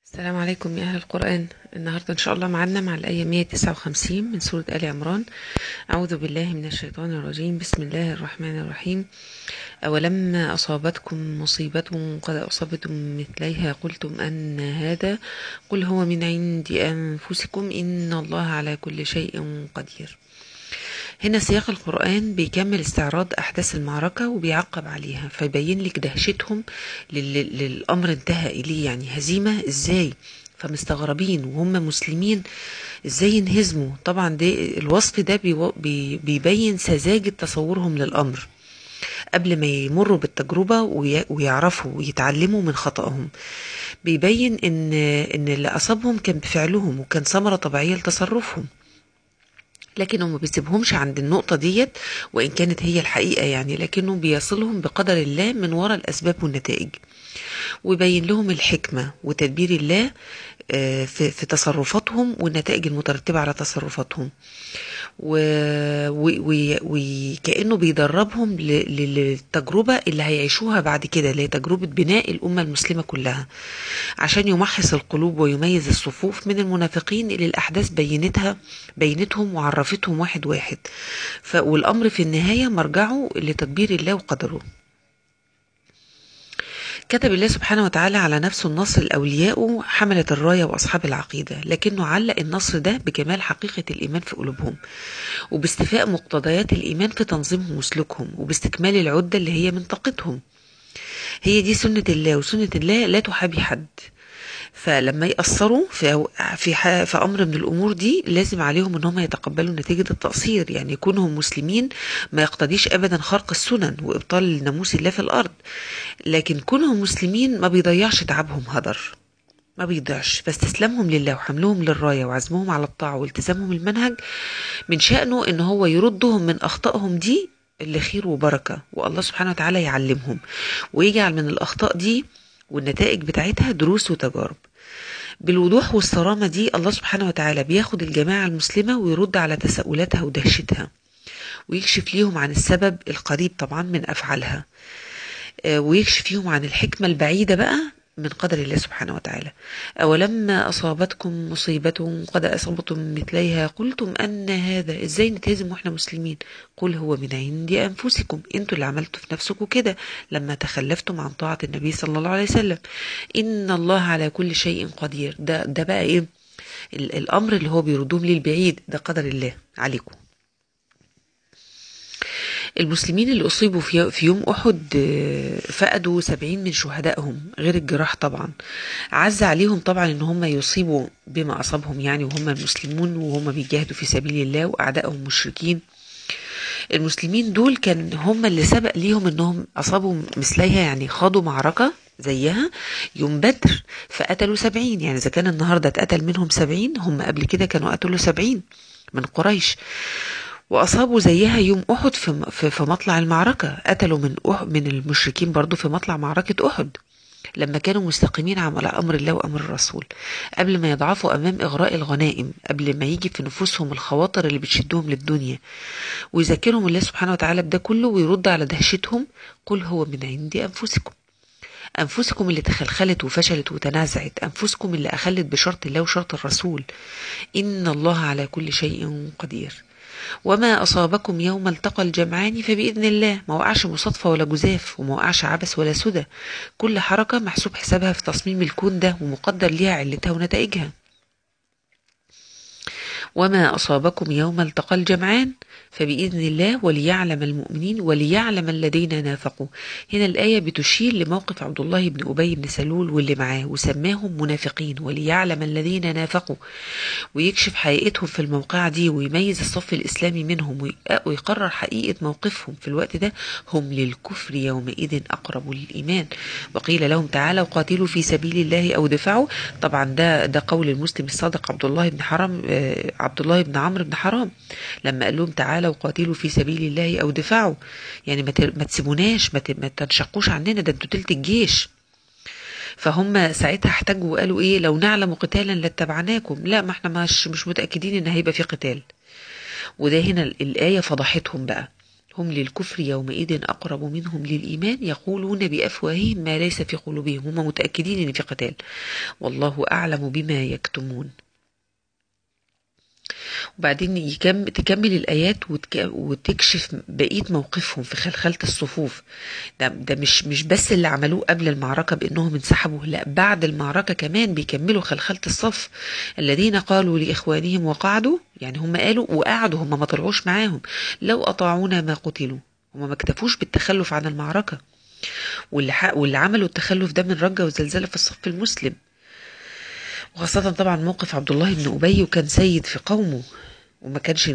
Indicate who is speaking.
Speaker 1: السلام عليكم يا أهل القرآن النهاردة إن شاء الله معنا مع الآية 159 من سورة آل عمران أعوذ بالله من الشيطان الرجيم بسم الله الرحمن الرحيم أولما أصابتكم مصيبة قد أصبتم مثليها قلتم أن هذا قل هو من عند أنفسكم إن الله على كل شيء قدير هنا سياق القرآن بيكمل استعراض أحداث المعركة وبيعقب عليها فيبين لك دهشتهم لل- للأمر انتهى إليه يعني هزيمة إزاي فمستغربين وهم مسلمين ازاي ينهزموا طبعا ده الوصف ده بيو- بي- بيبين سذاجة تصورهم للأمر قبل ما يمروا بالتجربة وي- ويعرفوا ويتعلموا من خطأهم بيبين ان ان اللي اصابهم كان بفعلهم وكان ثمرة طبيعية لتصرفهم لكن ما بيسيبهمش عند النقطة ديت وإن كانت هي الحقيقة يعني لكنه بيصلهم بقدر الله من وراء الأسباب والنتائج ويبين لهم الحكمة وتدبير الله آه، في في تصرفاتهم والنتائج المترتبة على تصرفاتهم و- و- و- وكأنه بيدربهم ل- ل- للتجربة اللي هيعيشوها بعد كده اللي هي تجربة بناء الأمة المسلمة كلها عشان يمحص القلوب ويميز الصفوف من المنافقين اللي الأحداث بينتها بينتهم وعرفتهم واحد واحد ف والأمر في النهاية مرجعه لتدبير الله وقدره كتب الله سبحانه وتعالى على نفسه النصر لأوليائه حملة الراية وأصحاب العقيدة لكنه علق النصر ده بكمال حقيقة الإيمان في قلوبهم وباستيفاء مقتضيات الإيمان في تنظيمهم وسلوكهم وباستكمال العدة اللي هي من طاقتهم هي دي سنة الله وسنة الله لا تحابي حد فلما يأثروا في في ح- في امر من الامور دي لازم عليهم ان هم يتقبلوا نتيجه التقصير يعني يكونهم مسلمين ما يقتضيش ابدا خرق السنن وابطال ناموس الله في الارض لكن كونهم مسلمين ما بيضيعش تعبهم هدر ما بيضيعش فاستسلامهم لله وحملهم للرايه وعزمهم على الطاعه والتزامهم المنهج من شأنه ان هو يردهم من اخطائهم دي اللي خير وبركه والله سبحانه وتعالى يعلمهم ويجعل من الاخطاء دي والنتائج بتاعتها دروس وتجارب بالوضوح والصرامة دي الله سبحانه وتعالى بياخد الجماعة المسلمة ويرد على تساؤلاتها ودهشتها ويكشف ليهم عن السبب القريب طبعا من أفعالها آه، ويكشف فيهم عن الحكمة البعيدة بقى من قدر الله سبحانه وتعالى أولما أصابتكم مصيبة قد أصبتم مثليها قلتم أن هذا إزاي نتهزم وإحنا مسلمين قل هو من عند أنفسكم أنتوا اللي عملتوا في نفسكم كده لما تخلفتم عن طاعة النبي صلى الله عليه وسلم إن الله على كل شيء قدير ده ده بقى إيه ال- الأمر اللي هو بيردوهم للبعيد ده قدر الله عليكم المسلمين اللي أصيبوا في في يوم أحد آه، فقدوا سبعين من شهدائهم غير الجراح طبعا عز عليهم طبعا إن هم يصيبوا بما أصابهم يعني وهم المسلمون وهم بيجاهدوا في سبيل الله وأعدائهم مشركين المسلمين دول كان هم اللي سبق ليهم انهم اصابوا مثليها يعني خاضوا معركة زيها يوم بدر فقتلوا سبعين يعني اذا كان النهاردة اتقتل منهم سبعين هم قبل كده كانوا قتلوا سبعين من قريش واصابوا زيها يوم احد في في, في مطلع المعركة قتلوا من أح من المشركين برضو في مطلع معركة احد لما كانوا مستقيمين على امر الله وامر الرسول قبل ما يضعفوا امام اغراء الغنائم قبل ما يجي في نفوسهم الخواطر اللي بتشدهم للدنيا ويذكرهم الله سبحانه وتعالى بده كله ويرد على دهشتهم قل هو من عند أنفسكم أنفسكم اللي تخلخلت وفشلت وتنازعت أنفسكم اللي أخلت بشرط الله وشرط الرسول إن الله على كل شيء قدير وما أصابكم يوم التقى الجمعان فبإذن الله ما وقعش مصادفة ولا جزاف وما وقعش عبث ولا سدى كل حركة محسوب حسابها في تصميم الكون ده ومقدر ليها علتها ونتائجها وما أصابكم يوم التقى الجمعان فبإذن الله وليعلم المؤمنين وليعلم الذين نافقوا هنا الآية بتشير لموقف عبد الله بن أبي بن سلول واللي معاه وسماهم منافقين وليعلم الذين نافقوا ويكشف حقيقتهم في الموقعة دي ويميز الصف الإسلامي منهم وي- ويقرر حقيقة موقفهم في الوقت ده هم للكفر يومئذ أقرب للإيمان وقيل لهم تعالوا قاتلوا في سبيل الله أو دفعوا طبعا ده ده قول المسلم الصادق عبد الله بن حرام آه، عبد الله بن عمرو بن حرام لما قال لهم تعالوا قاتلوا في سبيل الله أو دفعوا يعني ما ت- ما تسيبوناش ما ت- ما تنشقوش عننا ده انتوا تلت الجيش فهم ساعتها احتجوا وقالوا ايه لو نعلم قتالا لاتبعناكم لا ما احنا مش مش متاكدين ان هيبقى في قتال وده هنا ال- الايه فضحتهم بقى هم للكفر يومئذ أقرب منهم للإيمان يقولون بأفواههم ما ليس في قلوبهم هم متأكدين إن في قتال والله أعلم بما يكتمون وبعدين يكم تكمل الآيات وتك وتكشف بقية موقفهم في خلخلة الصفوف ده, ده مش مش بس اللي عملوه قبل المعركة بأنهم انسحبوا لا بعد المعركة كمان بيكملوا خلخلة الصف الذين قالوا لإخوانهم وقعدوا يعني هم قالوا وقعدوا هم ما طلعوش معاهم لو أطاعونا ما قتلوا هم ما اكتفوش بالتخلف عن المعركة واللي, واللي عملوا التخلف ده من رجة وزلزلة في الصف المسلم وخاصة طبعا موقف عبد الله بن أبي وكان سيد في قومه وما كانش